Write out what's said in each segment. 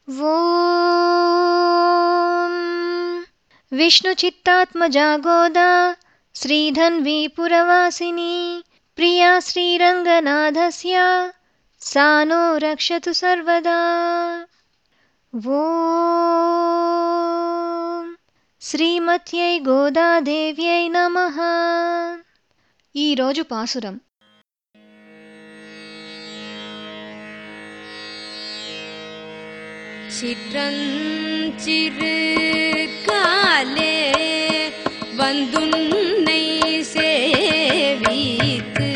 ॐ विष्णुचित्तात्मजा गोदा श्रीधन्वी पुरवासिनी प्रिया श्रीरङ्गनाथस्य सा नो रक्षतु सर्वदा ॐ శ్రీమత్యై గోదాదేవ్యై నమః ఈరోజు పాసురం சிற்றஞ்சிறு காலே வந்துன்னை சேவித்து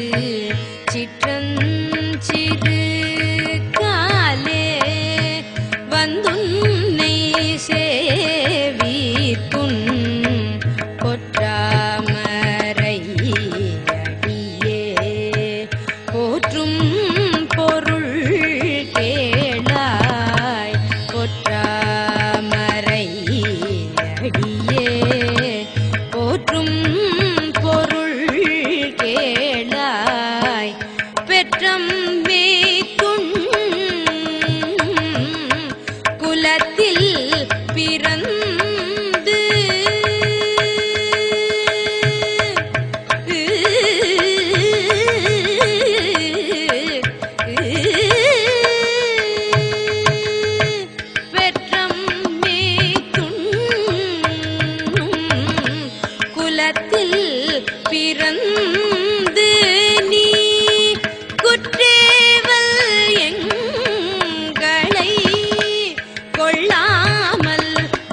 சிற்றஞ்சிறு காலே வந்துன்னை சேவித்துன் பொற்றாமரை அடியே போற்றும் பொருள் கேளாய் பொற்றாமரை அடியே போற்றும் பொருள் கேளாய் பெற்றம் மேத்துண் குலத்தில் பிறந்து பெற்றம் மேத்துண் குலத்தில் பிறந்து நீ குற்றேவல் எங்களை கொள்ளாமல்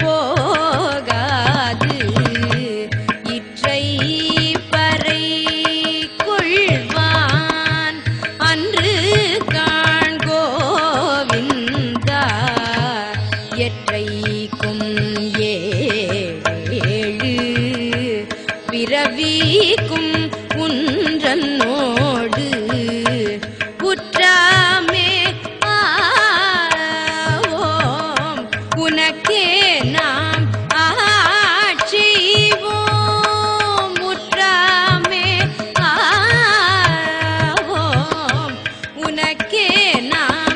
போகாது இற்றை பறை கொள்வான் அன்று காண்கோவிந்தா எற்றைக்கும் ஏழு பிறவிக்கும் உன்றன்னோடு உற்றாமே ஆவோம் உனக்கே நாம் ஆட்சிவோம் உற்றாமே ஆவோம் உனக்கே நாம்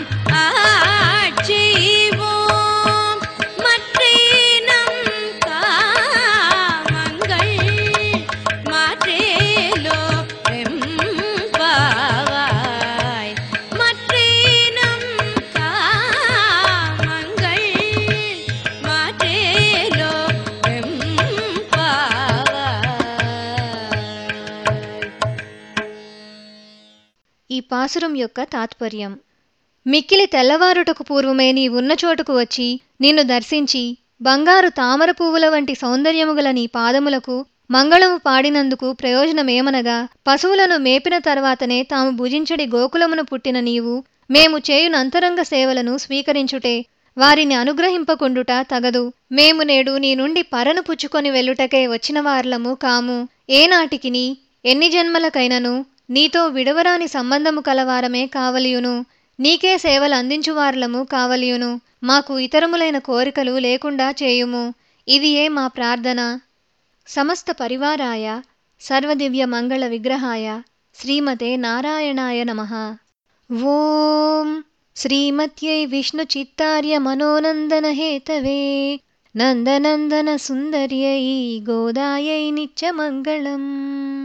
ஆட்சிவோம் மற்றினம் காமங்கள் மாற்றேலோ எம்பாவாய் மற்றினம் காமங்கள் மாற்றேலோ எம்பாவாய் ఈ పాసురం యొక్క తాత్పర్యం మిక్కిలి తెల్లవారుటకు పూర్వమే నీవున్న చోటుకు వచ్చి నిన్ను దర్శించి బంగారు తామర పువ్వుల వంటి సౌందర్యము గల నీ పాదములకు మంగళము పాడినందుకు ప్రయోజనమేమనగా పశువులను మేపిన తర్వాతనే తాము భుజించడి గోకులమును పుట్టిన నీవు మేము చేయున అంతరంగ సేవలను స్వీకరించుటే వారిని అనుగ్రహింపకుండుట తగదు మేము నేడు నీ నుండి పరను పుచ్చుకొని వెళ్ళుటకై వచ్చిన వార్లము కాము ఏనాటికిని ఎన్ని జన్మలకైనను నీతో విడవరాని సంబంధము కలవారమే కావలియును నీకే సేవలు అందించువార్లము కావలియును మాకు ఇతరములైన కోరికలు లేకుండా చేయుము ఇదియే మా ప్రార్థన సమస్త పరివారాయ సర్వదివ్య మంగళ విగ్రహాయ శ్రీమతే నారాయణాయ నమః ఓం శ్రీమత్యై విష్ణుచిత్తార్య మనోనందన హేతవే నందనందన సుందర్యై గోదాయై నిత్యమంగళం